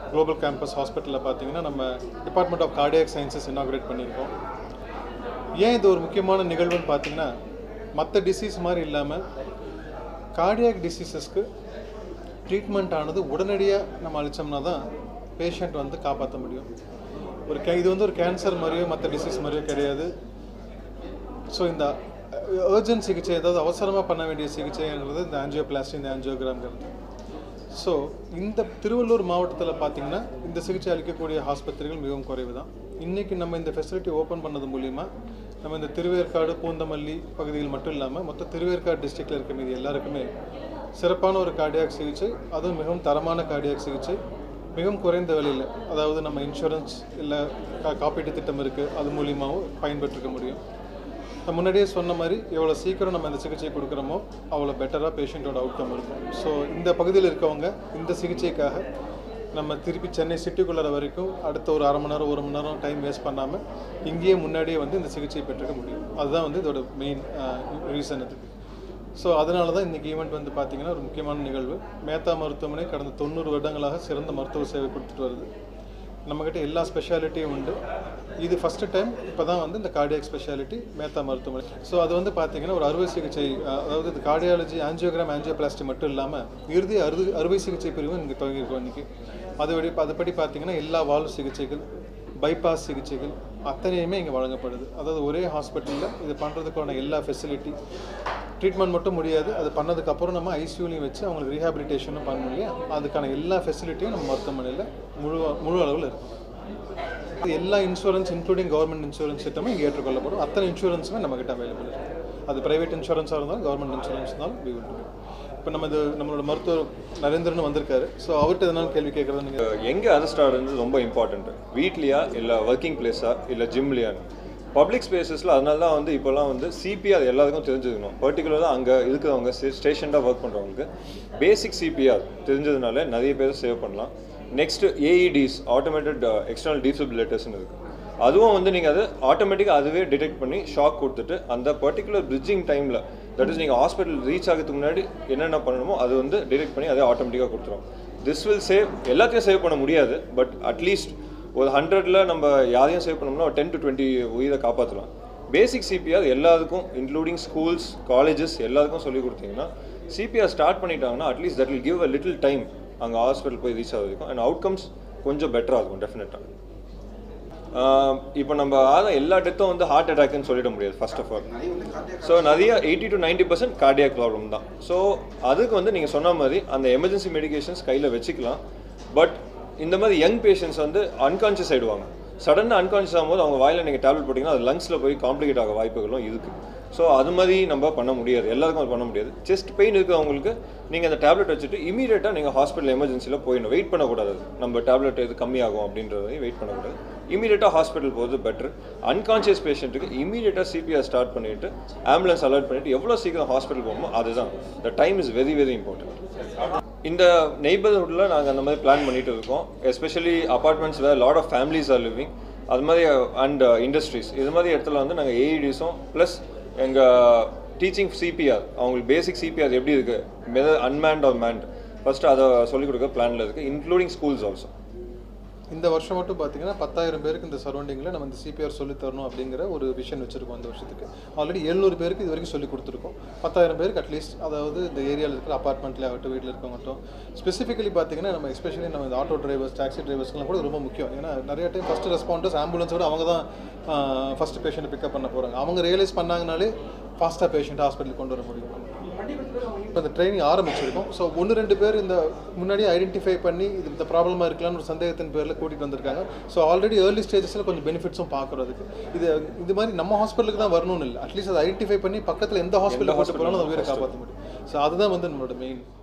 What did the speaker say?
Global campus ஹாஸ்பிட்டலில் பார்த்தீங்கன்னா நம்ம department of cardiac sciences inaugurate பண்ணியிருக்கோம் ஏன் இது ஒரு முக்கியமான நிகழ்வுன்னு பார்த்தீங்கன்னா மற்ற டிசீஸ் மாதிரி இல்லாமல் கார்டியாக் டிசீசஸ்க்கு ட்ரீட்மெண்ட் ஆனது உடனடியாக நம்ம அளித்தோம்னா தான் பேஷண்ட் வந்து காப்பாற்ற முடியும் ஒரு கே இது வந்து ஒரு கேன்சர் மாதிரியோ மற்ற டிசீஸ் மாதிரியோ கிடையாது ஸோ இந்த அர்ஜென்ட் சிகிச்சை அதாவது அவசரமாக பண்ண வேண்டிய சிகிச்சைங்கிறது இந்த ஆஞ்சியோபிளாஸ்டி இந்த ஆஞ்சியோகிராம்ங்கிறது ஸோ இந்த திருவள்ளூர் மாவட்டத்தில் பார்த்தீங்கன்னா இந்த சிகிச்சை அளிக்கக்கூடிய ஆஸ்பத்திரிகள் மிகவும் குறைவு தான் இன்றைக்கி நம்ம இந்த ஃபெசிலிட்டி ஓப்பன் பண்ணது மூலிமா நம்ம இந்த திருவேற்காடு பூந்தமல்லி பகுதியில் மட்டும் இல்லாமல் மொத்த திருவேற்காடு டிஸ்ட்ரிக்டில் இருக்க மீது எல்லாருக்குமே சிறப்பான ஒரு கார்டியாக் சிகிச்சை அதுவும் மிகவும் தரமான கார்டியாக் சிகிச்சை மிகவும் குறைந்த விலையில் அதாவது நம்ம இன்சூரன்ஸ் இல்லை கா காப்பீட்டு திட்டம் இருக்குது அது மூலியமாகவும் பயன்பெற்றுக்க முடியும் நான் முன்னாடியே சொன்ன மாதிரி எவ்வளோ சீக்கிரம் நம்ம இந்த சிகிச்சை கொடுக்குறோமோ அவ்வளோ பெட்டராக பேஷண்ட்டோட அவுட்கம் இருக்கும் ஸோ இந்த பகுதியில் இருக்கவங்க இந்த சிகிச்சைக்காக நம்ம திருப்பி சென்னை சிட்டிக்குள்ளார வரைக்கும் அடுத்த ஒரு அரை மணி நேரம் ஒரு மணி நேரம் டைம் வேஸ்ட் பண்ணாமல் இங்கேயே முன்னாடியே வந்து இந்த சிகிச்சை பெற்றுக்க முடியும் அதுதான் வந்து இதோட மெயின் ரீசன் இதுக்கு ஸோ அதனால தான் இன்றைக்கி ஈவெண்ட் வந்து பார்த்திங்கன்னா ஒரு முக்கியமான நிகழ்வு மேத்தா மருத்துவமனை கடந்த தொண்ணூறு வருடங்களாக சிறந்த மருத்துவ சேவை கொடுத்துட்டு வருது நம்மக்கிட்ட எல்லா ஸ்பெஷாலிட்டியும் உண்டு இது ஃபஸ்ட்டு டைம் இப்போ தான் வந்து இந்த கார்டியாக் ஸ்பெஷாலிட்டி மேத்தா மருத்துவமனை ஸோ அது வந்து பார்த்தீங்கன்னா ஒரு அறுவை சிகிச்சை அஹ், அதாவது இந்த கார்டியாலஜி ஆஞ்சியோகிராம் ஆஞ்சியோபிளாஸ்டி மட்டும் இல்லாமல் இறுதி அறுவை அறுவை சிகிச்சை பிரிவும் இங்கே துவங்கியிருக்கோம் இன்றைக்கி அதுபடி அதுபடி பார்த்தீங்கன்னா எல்லா வால்வு சிகிச்சைகள் பைபாஸ் சிகிச்சைகள் அத்தனையுமே இங்கே வழங்கப்படுது அதாவது ஒரே ஹாஸ்பிட்டலில் இது பண்ணுறதுக்கான எல்லா ஃபெசிலிட்டி ட்ரீட்மெண்ட் மட்டும் முடியாது அது பண்ணதுக்கப்புறம் நம்ம ஐசியூலையும் வச்சு அவங்களுக்கு ரீஹாபிலிட்டேஷனும் பண்ணணும் இல்லையா அதுக்கான எல்லா ஃபெசிலிட்டியும் நம்ம மருத்துவமனையில் முழு முழு அளவில் இருக்கும் இது எல்லா இன்சூரன்ஸ் இன்க்ளூடிங் கவர்மெண்ட் இன்சூரன்ஸ் திட்டமும் இங்கே ஏற்றுக்கொள்ளப்படும் அத்தனை இன்சூரன்ஸுமே நம்மக்கிட்ட அவைலபிள் இருக்குது அது ப்ரைவேட் இன்சூரன்ஸாக இருந்தாலும் கவர்மெண்ட் இன்சூரன்ஸ் இருந்தாலும் we will do it. இப்போ நம்ம இது நம்மளோட மருத்துவர் நரேந்திரன் வந்திருக்காரு ஸோ அவர்கிட்ட எதனாலும் கேள்வி கேட்குறது நீங்கள் எங்கே அரெஸ்ட் ஆகுறது ரொம்ப இம்பார்ட்டன்ட் வீட்லையா இல்லை ஒர்க்கிங் பிளேஸா இல்லை ஜிம்லையான்னு பப்ளிக் ஸ்பேசஸில் அதனால தான் வந்து இப்போலாம் வந்து சிபிஆர் எல்லாருக்கும் தெரிஞ்சுக்கணும் பர்டிகுலராக அங்கே இருக்கிறவங்க ஸ்டேஷனாக ஒர்க் பண்ணுறவங்களுக்கு பேசிக் சிபிஆர் தெரிஞ்சதுனால நிறைய பேர் சேவ் பண்ணலாம் நெக்ஸ்ட் ஏஇடிஸ் ஆட்டோமேட்டட் எக்ஸ்டர்னல் டீஃபிபிலேட்டர்ஸ்னு இருக்குது அதுவும் வந்து நீங்கள் அது ஆட்டோமேட்டிக்காக அதுவே டிடெக்ட் பண்ணி ஷாக் கொடுத்துட்டு அந்த பர்டிகுலர் பிரிட்ஜிங் டைமில் தட் இஸ் நீங்கள் ஹாஸ்பிட்டல் ரீச் ஆகிறதுக்கு முன்னாடி என்னென்ன பண்ணணுமோ அது வந்து டிடெக்ட் பண்ணி அதே ஆட்டோமேட்டிக்காக கொடுத்துரும் திஸ் வில் சேவ் எல்லாத்தையும் சேவ் பண்ண முடியாது பட் அட்லீஸ்ட் ஒரு ஹண்ட்ரட்ல நம்ம யாரையும் சேவ் பண்ணோம்னா ஒரு டென் டு டுவெண்ட்டி உயிரை காப்பாற்றலாம் பேசிக் சிபிஆர் எல்லாருக்கும் இன்க்ளூடிங் ஸ்கூல்ஸ் காலேஜஸ் எல்லாருக்கும் சொல்லி கொடுத்தீங்கன்னா சிபிஆர் ஸ்டார்ட் பண்ணிட்டாங்கன்னா at least that will give a little time அங்கே ஹாஸ்பிட்டல் போய் ரீச் ஆகிறதுக்கும் அண்ட் அவுட்கம்ஸ் கொஞ்சம் பெட்டராக இருக்கும் டெஃபினட்டாக இப்போ நம்ம ஆத எல்லா டெத்தும் வந்து ஹார்ட் அட்டாக்னு சொல்லிட முடியாது ஃபர்ஸ்ட் ஆஃப் ஆல் ஸோ நிறைய eighty to ninety percent cardiac problem தான் ஸோ அதுக்கு வந்து நீங்கள் சொன்ன மாதிரி அந்த எமர்ஜென்சி மெடிகேஷன்ஸ் கையில் வச்சுக்கலாம் பட் இந்த மாதிரி யங் பேஷண்ட்ஸ் வந்து அன்கான்ஷியஸ் ஆகிடுவாங்க சடனாக அன்கான்ஷியஸ் ஆகும்போது அவங்க வாயில் நீங்கள் டேப்லெட் போட்டிங்கன்னா அது லங்ஸில் போய் காம்ப்ளிகேட் ஆக வாய்ப்புகளும் இருக்குது ஸோ அது மாதிரி நம்ம பண்ண முடியாது எல்லாருக்கும் அது பண்ண முடியாது செஸ்ட் பெயின் இருக்கிறவங்களுக்கு நீங்கள் அந்த டேப்லெட் வச்சுட்டு இமீடியட்டாக நீங்கள் ஹாஸ்பிட்டல் எமர்ஜென்சியில் போயிடணும் வெயிட் பண்ணக்கூடாது நம்ம டேப்லெட் எது கம்மியாகும் அப்படின்றதை வெயிட் பண்ணக்கூடாது இமீடியட்டாக ஹாஸ்பிட்டல் போகிறது பெட்டர் அன்கான்ஷியஸ் பேஷண்ட்டுக்கு இமீடியட்டாக சிபிஆர் ஸ்டார்ட் பண்ணிவிட்டு ஆம்புலன்ஸ் அலர்ட் பண்ணிவிட்டு எவ்வளோ சீக்கிரம் ஹாஸ்பிட்டல் போகணுமோ அதுதான் the time is very very important இந்த நெய்பர்ஹுட்டில் நாங்கள் அந்த மாதிரி பிளான் பண்ணிட்டு இருக்கோம் எஸ்பெஷலி அப்பார்ட்மெண்ட்ஸ் வேறு lot of families are living அது மாதிரி அண்ட் இண்டஸ்ட்ரீஸ் இது மாதிரி இடத்துல வந்து நாங்கள் ஏஇடிஸும் ப்ளஸ் எங்கள் டீச்சிங் சிபிஆர் அவங்களுக்கு பேசிக் சிபிஆர் எப்படி இருக்குது whether unmanned or manned first அதை சொல்லிக் கொடுக்க பிளானில் இருக்குது இன்க்ளூடிங் ஸ்கூல்ஸ் ஆல்சோ இந்த வருஷம் மட்டும் பார்த்தீங்கன்னா பத்தாயிரம் பேருக்கு இந்த சரௌண்டிங்கில் நம்ம இந்த சிபிஆர் சொல்லி தரணும் அப்படிங்கிற ஒரு விஷன் வச்சுருக்கோம் இந்த வருஷத்துக்கு ஆல்ரெடி எழுநூறு பேருக்கு இது வரைக்கும் சொல்லி கொடுத்துருக்கோம் பத்தாயிரம் பேருக்கு அட்லீஸ்ட் அதாவது இந்த ஏரியாவில் இருக்கிற அப்பார்ட்மெண்ட்லேயே ஆகட்டும் வீட்டில் இருக்கவங்கட்டும் ஸ்பெசிஃபிக்கலி பார்த்தீங்கன்னா நம்ம எஸ்பெஷலி நம்ம இந்த ஆட்டோ டிரைவர்ஸ் டாக்ஸி டிரைவர்ஸ்க்குலாம் கூட ரொம்ப முக்கியம் ஏன்னா நிறைய டைம் ஃபஸ்ட்டு ரெஸ்பாண்டர்ஸ் ஆம்புலன்ஸோட அவங்க தான் ஃபஸ்ட்டு பேஷண்ட்டை பிக்கப் பண்ண போகிறாங்க அவங்க ரியலைஸ் பண்ணாங்கனாலே ஃபாஸ்ட்டாக பேஷண்ட் ஹாஸ்பிட்டலுக்கு கொண்டு வர முடியும் இப்போ இந்த ட்ரைனிங் ஆரம்பிச்சிருக்கோம் ஸோ ஒன்று ரெண்டு பேர் இந்த முன்னாடியே ஐடென்டிஃபை பண்ணி இது இந்த ப்ராப்ளமாக இருக்கலாம்னு ஒரு சந்தேகத்தின் பேரில் கூட்டிகிட்டு வந்திருக்காங்க ஸோ ஆல்ரெடி ஏர்லி ஸ்டேஜஸில் கொஞ்சம் பெனிஃபிட்ஸும் பார்க்குறதுக்கு இது இது மாதிரி நம்ம ஹாஸ்பிட்டலுக்கு தான் வரணும்னு இல்லை அட்லீஸ்ட் அதை ஐடென்டிஃபை பண்ணி பக்கத்தில் எந்த ஹாஸ்பிட்டல் போட்டு போனாலும் அந்த உயிரை காப்பாற்ற முடியும் ஸோ அதுதான் வந்து நம்மளோட மெயின்